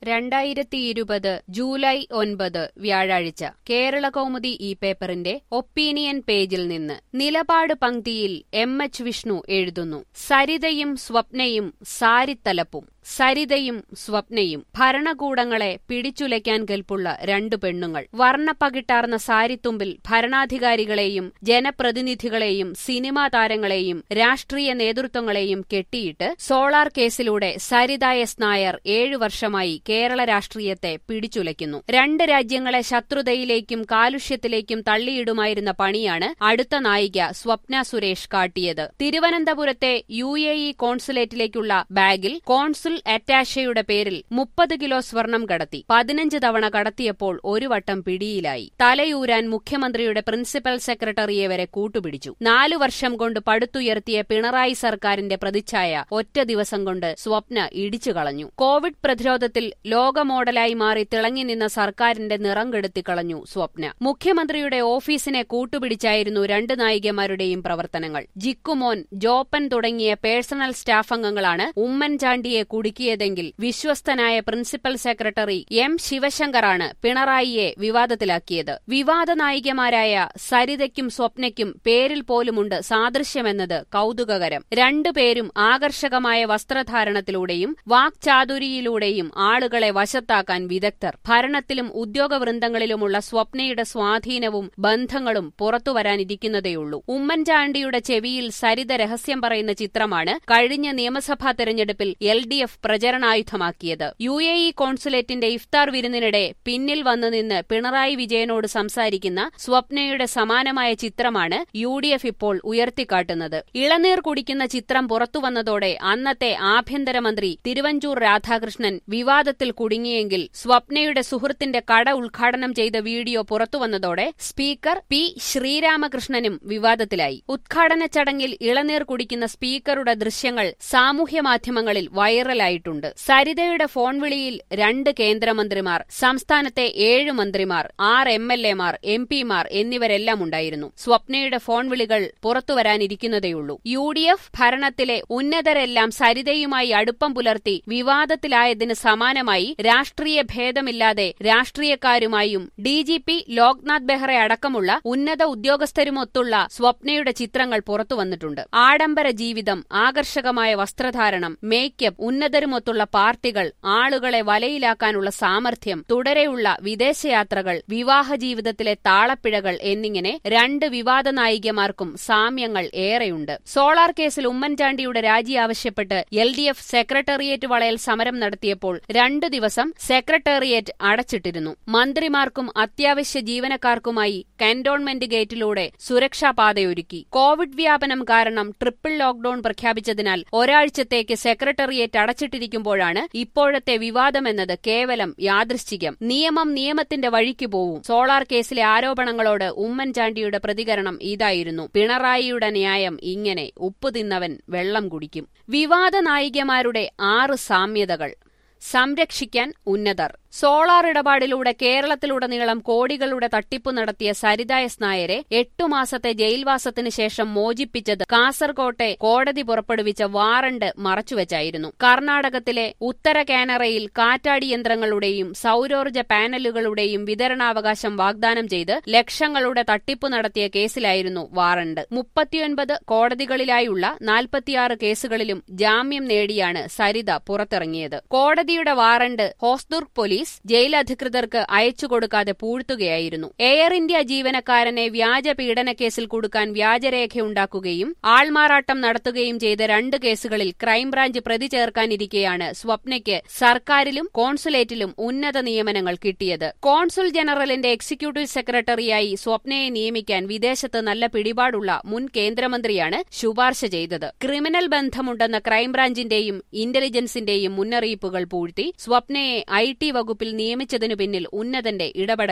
രണ്ടായിരത്തി ഇരുപത് ജൂലൈ ഒൻപത് വ്യാഴാഴ്ച കേരള കൗമുദി ഈ പേപ്പറിന്റെ ഒപ്പീനിയൻ പേജിൽ നിന്ന് നിലപാട് പങ്ക്തിയിൽ എം എച്ച് വിഷ്ണു എഴുതുന്നു സരിതയും സ്വപ്നയും സാരിത്തലപ്പും സരിതയും സ്വപ്നയും ഭരണകൂടങ്ങളെ പിടിച്ചുലയ്ക്കാൻ കെൽപ്പുള്ള രണ്ടു പെണ്ണുങ്ങൾ വർണ്ണപ്പകിട്ടാർന്ന സാരിത്തുമ്പിൽ ഭരണാധികാരികളെയും ജനപ്രതിനിധികളെയും സിനിമാ താരങ്ങളെയും രാഷ്ട്രീയ നേതൃത്വങ്ങളെയും കെട്ടിയിട്ട് സോളാർ കേസിലൂടെ സരിത എസ് നായർ ഏഴു വർഷമായി കേരള രാഷ്ട്രീയത്തെ പിടിച്ചുലയ്ക്കുന്നു രണ്ട് രാജ്യങ്ങളെ ശത്രുതയിലേക്കും കാലുഷ്യത്തിലേക്കും തള്ളിയിടുമായിരുന്ന പണിയാണ് അടുത്ത നായിക സ്വപ്ന സുരേഷ് കാട്ടിയത് തിരുവനന്തപുരത്തെ യു എ ഇ കോൺസുലേറ്റിലേക്കുള്ള ബാഗിൽ കോൺസുൽ അറ്റാഷയുടെ പേരിൽ മുപ്പത് കിലോ സ്വർണം കടത്തി പതിനഞ്ച് തവണ കടത്തിയപ്പോൾ ഒരു വട്ടം പിടിയിലായി തലയൂരാൻ മുഖ്യമന്ത്രിയുടെ പ്രിൻസിപ്പൽ സെക്രട്ടറിയെ വരെ കൂട്ടുപിടിച്ചു നാലു വർഷം കൊണ്ട് പടുത്തുയർത്തിയ പിണറായി സർക്കാരിന്റെ പ്രതിച്ഛായ ഒറ്റ ദിവസം കൊണ്ട് സ്വപ്ന ഇടിച്ചു കളഞ്ഞു കോവിഡ് പ്രതിരോധത്തിൽ ലോക മോഡലായി മാറി തിളങ്ങി നിന്ന സർക്കാരിന്റെ നിറം കെടുത്തി കളഞ്ഞു സ്വപ്ന മുഖ്യമന്ത്രിയുടെ ഓഫീസിനെ കൂട്ടുപിടിച്ചായിരുന്നു രണ്ട് നായികമാരുടെയും പ്രവർത്തനങ്ങൾ ജിക്കുമോൻ ജോപ്പൻ തുടങ്ങിയ പേഴ്സണൽ സ്റ്റാഫ് അംഗങ്ങളാണ് ഉമ്മൻചാണ്ടിയെ കുടുക്കിയതെങ്കിൽ വിശ്വസ്തനായ പ്രിൻസിപ്പൽ സെക്രട്ടറി എം ശിവശങ്കറാണ് പിണറായിയെ വിവാദത്തിലാക്കിയത് വിവാദ നായികമാരായ സരിതയ്ക്കും സ്വപ്നയ്ക്കും പേരിൽ പോലുമുണ്ട് സാദൃശ്യമെന്നത് കൌതുകകരം രണ്ടുപേരും ആകർഷകമായ വസ്ത്രധാരണത്തിലൂടെയും വാക്ചാതുരിയിലൂടെയും ആളുകളെ വശത്താക്കാൻ വിദഗ്ധർ ഭരണത്തിലും ഉദ്യോഗവൃന്ദങ്ങളിലുമുള്ള സ്വപ്നയുടെ സ്വാധീനവും ബന്ധങ്ങളും പുറത്തുവരാനിരിക്കുന്നതേയുള്ളൂ ഉമ്മൻചാണ്ടിയുടെ ചെവിയിൽ സരിത രഹസ്യം പറയുന്ന ചിത്രമാണ് കഴിഞ്ഞ നിയമസഭാ തെരഞ്ഞെടുപ്പിൽ എൽ ഡി എഫ് പ്രചരണായുധമാക്കിയത് യു എ ഇ കോൺസുലേറ്റിന്റെ ഇഫ്താർ വിരുന്നിനിടെ പിന്നിൽ വന്നു നിന്ന് പിണറായി വിജയനോട് സംസാരിക്കുന്ന സ്വപ്നയുടെ സമാനമായ ചിത്രമാണ് യു ഡി എഫ് ഇപ്പോൾ ഉയർത്തിക്കാട്ടുന്നത് ഇളനീർ കുടിക്കുന്ന ചിത്രം പുറത്തുവന്നതോടെ അന്നത്തെ ആഭ്യന്തരമന്ത്രി തിരുവഞ്ചൂർ രാധാകൃഷ്ണൻ വിവാദത്തിൽ കുടുങ്ങിയെങ്കിൽ സ്വപ്നയുടെ സുഹൃത്തിന്റെ കട ഉദ്ഘാടനം ചെയ്ത വീഡിയോ പുറത്തുവന്നതോടെ സ്പീക്കർ പി ശ്രീരാമകൃഷ്ണനും വിവാദത്തിലായി ഉദ്ഘാടന ചടങ്ങിൽ ഇളനീർ കുടിക്കുന്ന സ്പീക്കറുടെ ദൃശ്യങ്ങൾ സാമൂഹ്യമാധ്യമങ്ങളിൽ വൈറലായിട്ടുണ്ട് സരിതയുടെ ഫോൺ വിളിയിൽ രണ്ട് കേന്ദ്രമന്ത്രിമാർ സംസ്ഥാനത്തെ ഏഴ് മന്ത്രിമാർ ആറ് എം എൽ എമാർ എം പിമാർ എന്നിവരെല്ലാം ഉണ്ടായിരുന്നു സ്വപ്നയുടെ ഫോൺ വിളികൾ പുറത്തുവരാനിരിക്കുന്നതേയുള്ളൂ യു ഡി എഫ് ഭരണത്തിലെ ഉന്നതരെല്ലാം സരിതയുമായി അടുപ്പം പുലർത്തി വിവാദത്തിലായതിന് സമാനമായി രാഷ്ട്രീയ ഭേദമില്ലാതെ രാഷ്ട്രീയക്കാരുമായും D G P Loknath Behera അടക്കമുള്ള ഉന്നത ഉദ്യോഗസ്ഥരുമൊത്തുള്ള സ്വപ്നയുടെ ചിത്രങ്ങൾ പുറത്തുവന്നിട്ടുണ്ട് ആഡംബര ജീവിതം ആകർഷകമായ വസ്ത്രധാരണം മേക്കപ്പ് ഉന്നതരുമൊത്തുള്ള പാർട്ടികൾ ആളുകളെ വലയിലാക്കാനുള്ള സാമർഥ്യം തുടരെയുള്ള വിദേശയാത്രകൾ വിവാഹ ജീവിതത്തിലെ താളപ്പിഴകൾ എന്നിങ്ങനെ രണ്ട് വിവാദ നായികമാർക്കും സാമ്യങ്ങൾ ഏറെയുണ്ട് സോളാർ കേസിൽ ഉമ്മൻചാണ്ടിയുടെ രാജി ആവശ്യപ്പെട്ട് എൽ ഡി എഫ് സെക്രട്ടേറിയറ്റ് വളയൽ സമരം നടത്തിയപ്പോൾ രണ്ടു ദിവസം സെക്രട്ടേറിയറ്റ് അടച്ചിട്ടിരുന്നു മന്ത്രിമാർക്കും അത്യാവശ്യ ജീവനക്കാർക്കുമായി കന്റോൺമെന്റ് ഗേറ്റിലൂടെ സുരക്ഷാ പാതയൊരുക്കി കോവിഡ് വ്യാപനം കാരണം ട്രിപ്പിൾ ലോക്ഡൌൺ പ്രഖ്യാപിച്ചതിനാൽ ഒരാഴ്ചത്തേക്ക് സെക്രട്ടേറിയറ്റ് അടച്ചിട്ടിരിക്കുമ്പോഴാണ് ഇപ്പോഴത്തെ വിവാദമെന്നത് കേവലം യാദൃശ്ചികം നിയമം നിയമത്തിന്റെ വഴിക്ക് പോവും സോളാർ കേസിലെ ആരോപണങ്ങളോട് ഉമ്മൻചാണ്ടിയുടെ പ്രതികരണം ഇതായിരുന്നു പിണറായിയുടെ ന്യായം ഇങ്ങനെ ഉപ്പ് തിന്നവൻ വെള്ളം കുടിക്കും വിവാദ നായികമാരുടെ ആറ് സാമ്യതകൾ സംരക്ഷിക്കാൻ ഉന്നതർ സോളാർ ഇടപാടിലൂടെ കേരളത്തിലുടനീളം കോടികളുടെ തട്ടിപ്പ് നടത്തിയ സരിത എസ് നായരെ എട്ടു മാസത്തെ ജയിൽവാസത്തിന് ശേഷം മോചിപ്പിച്ചത് കാസർകോട്ടെ കോടതി പുറപ്പെടുവിച്ച വാറണ്ട് മറച്ചുവെച്ചായിരുന്നു കർണാടകത്തിലെ ഉത്തര കാനറയിൽ കാറ്റാടി യന്ത്രങ്ങളുടെയും സൌരോർജ്ജ പാനലുകളുടെയും വിതരണാവകാശം വാഗ്ദാനം ചെയ്ത് ലക്ഷങ്ങളുടെ തട്ടിപ്പ് നടത്തിയ കേസിലായിരുന്നു വാറണ്ട് മുപ്പത്തിയൊൻപത് കോടതികളിലായുള്ള നാൽപ്പത്തിയാറ് കേസുകളിലും ജാമ്യം നേടിയാണ് സരിത പുറത്തിറങ്ങിയത് കോടതിയുടെ warrant Hosdurg police police jail അധികൃതർക്ക് അയച്ചുകൊടുക്കാതെ പൂഴ്ത്തുകയായിരുന്നു എയർ ഇന്ത്യ ജീവനക്കാരനെ വ്യാജ പീഡനക്കേസിൽ കൊടുക്കാൻ വ്യാജരേഖയുണ്ടാക്കുകയും ആൾമാറാട്ടം നടത്തുകയും ചെയ്ത രണ്ട് കേസുകളിൽ ക്രൈംബ്രാഞ്ച് പ്രതി ചേർക്കാനിരിക്കെയാണ് സ്വപ്നയ്ക്ക് സർക്കാരിലും കോൺസുലേറ്റിലും ഉന്നത നിയമനങ്ങൾ കിട്ടിയത് കോൺസുൽ ജനറലിന്റെ എക്സിക്യൂട്ടീവ് സെക്രട്ടറിയായി സ്വപ്നയെ നിയമിക്കാൻ വിദേശത്ത് നല്ല പിടിപാടുള്ള മുൻ കേന്ദ്രമന്ത്രിയാണ് ശുപാർശ ചെയ്തത് ക്രിമിനൽ ബന്ധമുണ്ടെന്ന ക്രൈംബ്രാഞ്ചിന്റെയും ഇന്റലിജൻസിന്റെയും മുന്നറിയിപ്പുകൾ പൂഴ്ത്തി സ്വപ്നയെ ഐ ടി വകുപ്പിൽ നിയമിച്ചതിനു പിന്നിൽ ഉന്നതന്റെ ഇടപെടലാണ്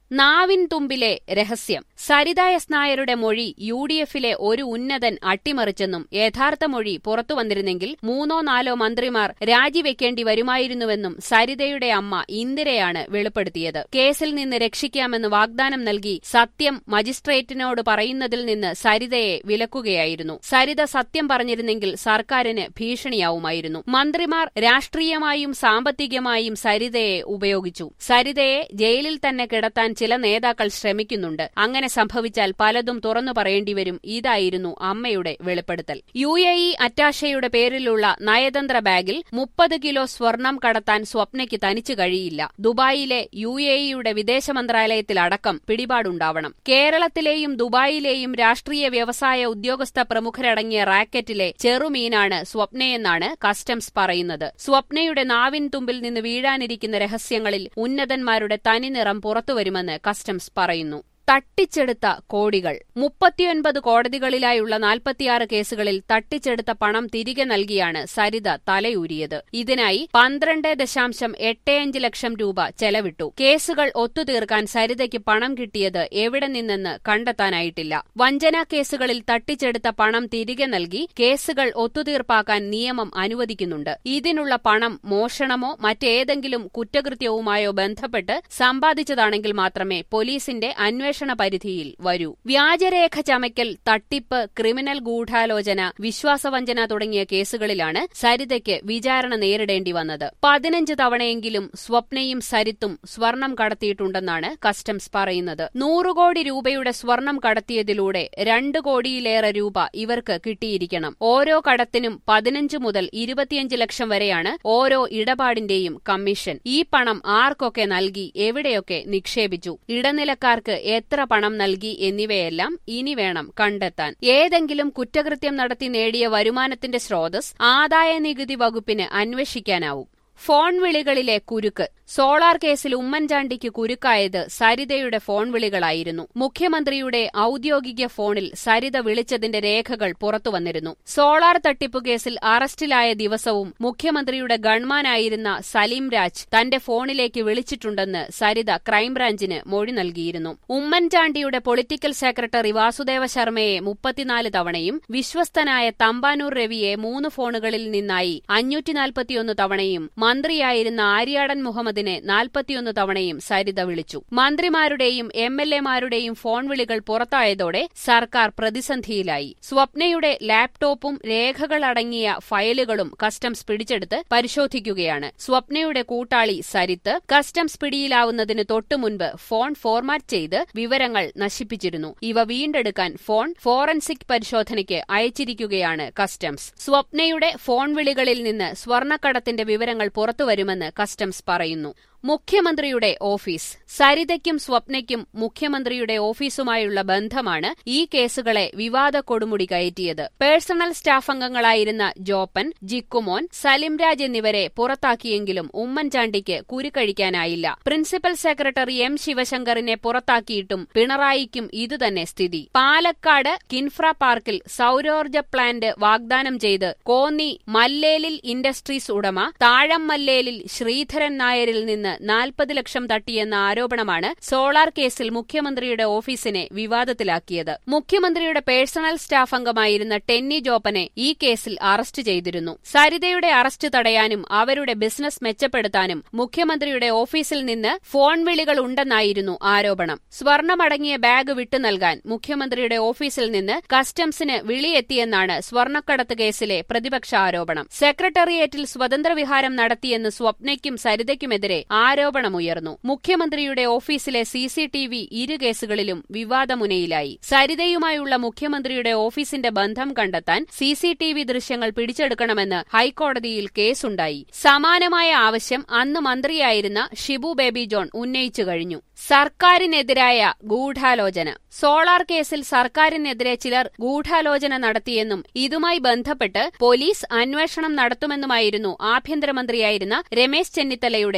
നാവിൻ തുമ്പിലെ രഹസ്യം സരിത എസ് നായരുടെ മൊഴി യു ഡി എഫിലെ ഒരു ഉന്നതൻ അട്ടിമറിച്ചെന്നും യഥാർത്ഥ മൊഴി പുറത്തുവന്നിരുന്നെങ്കിൽ മൂന്നോ നാലോ മന്ത്രിമാർ രാജിവെക്കേണ്ടി വരുമായിരുന്നുവെന്നും സരിതയുടെ അമ്മ ഇന്ദിരയാണ് വെളിപ്പെടുത്തിയത് കേസിൽ നിന്ന് രക്ഷിക്കാമെന്ന് വാഗ്ദാനം നൽകി സത്യം മജിസ്ട്രേറ്റിനോട് പറയുന്നതിൽ നിന്ന് സരിതയെ വിലക്കുകയായിരുന്നു സരിത സത്യം പറഞ്ഞിരുന്നെങ്കിൽ സർക്കാരിന് ഭീഷണിയാവുമായിരുന്നു മന്ത്രിമാർ രാഷ്ട്രീയമായും സാമ്പത്തികമായും സരിതയെ ഉപയോഗിച്ചു സരിതയെ ജയിലിൽ തന്നെ കിടത്താൻ ചില നേതാക്കൾ ശ്രമിക്കുന്നുണ്ട് അങ്ങനെ സംഭവിച്ചാൽ പലതും തുറന്നു പറയേണ്ടിവരും ഇതായിരുന്നു അമ്മയുടെ വെളിപ്പെടുത്തൽ യു എ ഇ അറ്റാഷയുടെ പേരിലുള്ള നയതന്ത്ര ബാഗിൽ മുപ്പത് കിലോ സ്വർണം കടത്താൻ സ്വപ്നയ്ക്ക് തനിച്ചു കഴിയില്ല ദുബായിലെ യു എ ഇയുടെ വിദേശ മന്ത്രാലയത്തിലടക്കം പിടിപാടുണ്ടാവണം കേരളത്തിലെയും ദുബായിലെയും രാഷ്ട്രീയ വ്യവസായ ഉദ്യോഗസ്ഥ പ്രമുഖരടങ്ങിയ റാക്കറ്റിലെ ചെറുമീനാണ് സ്വപ്നയെന്നാണ് കസ്റ്റംസ് പറയുന്നത് സ്വപ്നയുടെ നാവിൻ തുമ്പിൽ നിന്ന് വീഴാനിരിക്കുന്ന രഹസ്യങ്ങളിൽ ഉന്നതന്മാരുടെ തനിനിറം പുറത്തുവരുമെന്ന് കസ്റ്റംസ് പറയുന്നു തട്ടിച്ചെടുത്ത കോടികൾ മുപ്പത്തിയൊൻപത് കോടതികളിലായുള്ള നാൽപ്പത്തിയാറ് കേസുകളിൽ തട്ടിച്ചെടുത്ത പണം തിരികെ നൽകിയാണ് സരിത തലയൂരിയത് ഇതിനായി പന്ത്രണ്ട് ദശാംശം എട്ടേയഞ്ച് ലക്ഷം രൂപ ചെലവിട്ടു കേസുകൾ ഒത്തുതീർക്കാൻ സരിതയ്ക്ക് പണം കിട്ടിയത് എവിടെ നിന്നെന്ന് കണ്ടെത്താനായിട്ടില്ല വഞ്ചനാ കേസുകളിൽ തട്ടിച്ചെടുത്ത പണം തിരികെ നൽകി കേസുകൾ ഒത്തുതീർപ്പാക്കാൻ നിയമം അനുവദിക്കുന്നുണ്ട് ഇതിനുള്ള പണം മോഷണമോ മറ്റേതെങ്കിലും കുറ്റകൃത്യവുമായോ ബന്ധപ്പെട്ട് സമ്പാദിച്ചതാണെങ്കിൽ മാത്രമേ പോലീസിന്റെ അന്വേഷണ പരിധിയിൽ വരൂ വ്യാജരേഖ ചമയ്ക്കൽ തട്ടിപ്പ് ക്രിമിനൽ ഗൂഢാലോചന വിശ്വാസവഞ്ചന തുടങ്ങിയ കേസുകളിലാണ് സരിതയ്ക്ക് വിചാരണ നേരിടേണ്ടി വന്നത് പതിനഞ്ച് തവണയെങ്കിലും സ്വപ്നയും സരിത്തും സ്വർണം കടത്തിയിട്ടുണ്ടെന്നാണ് കസ്റ്റംസ് പറയുന്നത് നൂറ് കോടി രൂപയുടെ സ്വർണം കടത്തിയതിലൂടെ രണ്ട് കോടിയിലേറെ രൂപ ഇവർക്ക് കിട്ടിയിരിക്കണം ഓരോ കടത്തിനും പതിനഞ്ച് മുതൽ ഇരുപത്തിയഞ്ച് ലക്ഷം വരെയാണ് ഓരോ ഇടപാടിന്റെയും കമ്മീഷൻ ഈ പണം ആർക്കൊക്കെ നൽകി എവിടെയൊക്കെ നിക്ഷേപിച്ചു ഇടനിലക്കാർക്ക് എത്ര പണം നൽകി എന്നിവയെല്ലാം ഇനി വേണം കണ്ടെത്താൻ ഏതെങ്കിലും കുറ്റകൃത്യം നടത്തി നേടിയ വരുമാനത്തിന്റെ സ്രോതസ് ആദായ നികുതി വകുപ്പിന് അന്വേഷിക്കാനാവും ഫോൺ വിളികളിലെ കുരുക്ക് സോളാർ കേസിൽ ഉമ്മൻചാണ്ടിക്ക് കുരുക്കായത് സരിതയുടെ ഫോൺ വിളികളായിരുന്നു മുഖ്യമന്ത്രിയുടെ ഔദ്യോഗിക ഫോണിൽ സരിത വിളിച്ചതിന്റെ രേഖകൾ പുറത്തുവന്നിരുന്നു സോളാർ തട്ടിപ്പു കേസിൽ അറസ്റ്റിലായ ദിവസവും മുഖ്യമന്ത്രിയുടെ ഗൺമാനായിരുന്ന സലീം രാജ് തന്റെ ഫോണിലേക്ക് വിളിച്ചിട്ടുണ്ടെന്ന് സരിത ക്രൈംബ്രാഞ്ചിന് മൊഴി നൽകിയിരുന്നു ഉമ്മൻചാണ്ടിയുടെ പൊളിറ്റിക്കൽ സെക്രട്ടറി വാസുദേവ ശർമ്മയെ മുപ്പത്തിനാല് തവണയും വിശ്വസ്തനായ തമ്പാനൂർ രവിയെ മൂന്ന് ഫോണുകളിൽ നിന്നായി അഞ്ഞൂറ്റിനാൽപ്പത്തിയൊന്ന് തവണയും മന്ത്രിയായിരുന്ന ആര്യാടൻ മുഹമ്മദിനെ നാൽപ്പത്തിയൊന്ന് തവണയും സരിത വിളിച്ചു മന്ത്രിമാരുടെയും എം എൽ എമാരുടെയും ഫോൺ വിളികൾ പുറത്തായതോടെ സർക്കാർ പ്രതിസന്ധിയിലായി സ്വപ്നയുടെ ലാപ്ടോപ്പും രേഖകളടങ്ങിയ ഫയലുകളും കസ്റ്റംസ് പിടിച്ചെടുത്ത് പരിശോധിക്കുകയാണ് സ്വപ്നയുടെ കൂട്ടാളി സരിത്ത് കസ്റ്റംസ് പിടിയിലാവുന്നതിന് തൊട്ടുമുൻപ് ഫോൺ ഫോർമാറ്റ് ചെയ്ത് വിവരങ്ങൾ നശിപ്പിച്ചിരുന്നു ഇവ വീണ്ടെടുക്കാൻ ഫോൺ ഫോറൻസിക് പരിശോധനയ്ക്ക് അയച്ചിരിക്കുകയാണ് കസ്റ്റംസ് സ്വപ്നയുടെ ഫോൺ വിളികളിൽ നിന്ന് സ്വർണ്ണക്കടത്തിന്റെ വിവരങ്ങൾ പുറത്തുവരുമെന്ന് കസ്റ്റംസ് പറയുന്നു മുഖ്യമന്ത്രിയുടെ ഓഫീസ് സരിതയ്ക്കും സ്വപ്നയ്ക്കും മുഖ്യമന്ത്രിയുടെ ഓഫീസുമായുള്ള ബന്ധമാണ് ഈ കേസുകളെ വിവാദ കൊടുമുടി കയറ്റിയത് പേഴ്സണൽ സ്റ്റാഫ് അംഗങ്ങളായിരുന്ന ജോപ്പൻ ജിക്കുമോൻ സലിംരാജ് എന്നിവരെ പുറത്താക്കിയെങ്കിലും ഉമ്മൻചാണ്ടിക്ക് കുരുക്കഴിക്കാനായില്ല പ്രിൻസിപ്പൽ സെക്രട്ടറി എം ശിവശങ്കറിനെ പുറത്താക്കിയിട്ടും പിണറായിക്കും ഇതുതന്നെ സ്ഥിതി പാലക്കാട് കിൻഫ്ര പാർക്കിൽ സൌരോർജ്ജ പ്ലാന്റ് വാഗ്ദാനം ചെയ്ത് കോന്നി മല്ലേലിൽ ഇൻഡസ്ട്രീസ് ഉടമ താഴം മല്ലേലിൽ ശ്രീധരൻ നായരിൽ നിന്ന് നാൽപ്പത് ലക്ഷം തട്ടിയെന്ന ആരോപണമാണ് സോളാർ കേസിൽ മുഖ്യമന്ത്രിയുടെ ഓഫീസിനെ വിവാദത്തിലാക്കിയത് മുഖ്യമന്ത്രിയുടെ പേഴ്സണൽ സ്റ്റാഫ് അംഗമായിരുന്ന ടെന്നി ജോപ്പനെ ഈ കേസിൽ അറസ്റ്റ് ചെയ്തിരുന്നു സരിതയുടെ അറസ്റ്റ് തടയാനും അവരുടെ ബിസിനസ് മെച്ചപ്പെടുത്താനും മുഖ്യമന്ത്രിയുടെ ഓഫീസിൽ നിന്ന് ഫോൺ വിളികൾ ഉണ്ടെന്നായിരുന്നു ആരോപണം സ്വർണമടങ്ങിയ ബാഗ് വിട്ടു നൽകാൻ മുഖ്യമന്ത്രിയുടെ ഓഫീസിൽ നിന്ന് കസ്റ്റംസിന് വിളിയെത്തിയെന്നാണ് സ്വർണ്ണക്കടത്ത് കേസിലെ പ്രതിപക്ഷ ആരോപണം സെക്രട്ടേറിയറ്റിൽ സ്വതന്ത്രവിഹാരം നടത്തിയെന്ന് സ്വപ്നയ്ക്കും സരിതയ്ക്കുമെതിരെ ആരോപണമുയർന്നു മുഖ്യമന്ത്രിയുടെ ഓഫീസിലെ സി സി ടി വി ഇരു കേസുകളിലും വിവാദമുനയിലായി സരിതയുമായുള്ള മുഖ്യമന്ത്രിയുടെ ഓഫീസിന്റെ ബന്ധം കണ്ടെത്താൻ സി സി ടി വി ദൃശ്യങ്ങൾ പിടിച്ചെടുക്കണമെന്ന് ഹൈക്കോടതിയിൽ കേസുണ്ടായി സമാനമായ ആവശ്യം അന്ന് മന്ത്രിയായിരുന്ന ഷിബു ബേബി ജോൺ ഉന്നയിച്ചു കഴിഞ്ഞു സർക്കാരിനെതിരായ ഗൂഢാലോചന സോളാർ കേസിൽ സർക്കാരിനെതിരെ ചിലർ ഗൂഢാലോചന നടത്തിയെന്നും ഇതുമായി ബന്ധപ്പെട്ട് പോലീസ് അന്വേഷണം നടത്തുമെന്നുമായിരുന്നു ആഭ്യന്തരമന്ത്രിയായിരുന്ന രമേശ് ചെന്നിത്തലയുടെ നിലപാട്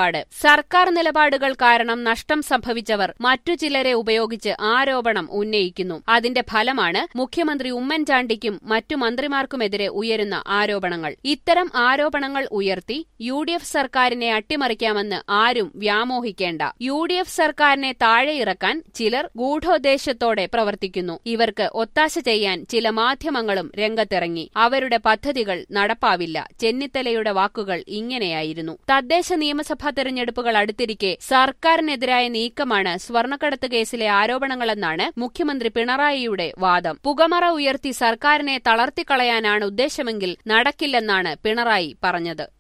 നിലപാട് സർക്കാർ നിലപാടുകൾ കാരണം നഷ്ടം സംഭവിച്ചവർ മറ്റു ചിലരെ ഉപയോഗിച്ച് ആരോപണം ഉന്നയിക്കുന്നു അതിന്റെ ഫലമാണ് മുഖ്യമന്ത്രി ഉമ്മൻചാണ്ടിക്കും മറ്റു മന്ത്രിമാർക്കുമെതിരെ ഉയരുന്ന ആരോപണങ്ങൾ ഇത്തരം ആരോപണങ്ങൾ ഉയർത്തി യു ഡി എഫ് സർക്കാരിനെ അട്ടിമറിക്കാമെന്ന് ആരും വ്യാമോഹിക്കേണ്ട യു ഡി എഫ് സർക്കാരിനെ താഴെയിറക്കാൻ ചിലർ ഗൂഢോദ്ദേശത്തോടെ പ്രവർത്തിക്കുന്നു ഇവർക്ക് ഒത്താശ ചെയ്യാൻ ചില മാധ്യമങ്ങളും രംഗത്തിറങ്ങി അവരുടെ പദ്ധതികൾ നടപ്പാവില്ല ചെന്നിത്തലയുടെ വാക്കുകൾ ഇങ്ങനെയായിരുന്നു തദ്ദേശ നിയമസഭാ തെരഞ്ഞെടുപ്പുകൾ അടുത്തിരിക്കെ സർക്കാരിനെതിരായ നീക്കമാണ് സ്വർണ്ണക്കടത്ത് കേസിലെ ആരോപണങ്ങളെന്നാണ് മുഖ്യമന്ത്രി പിണറായിയുടെ വാദം പുകമറ ഉയർത്തി സർക്കാരിനെ തളർത്തിക്കളയാനാണ് ഉദ്ദേശമെങ്കിൽ നടക്കില്ലെന്നാണ് പിണറായി പറഞ്ഞത്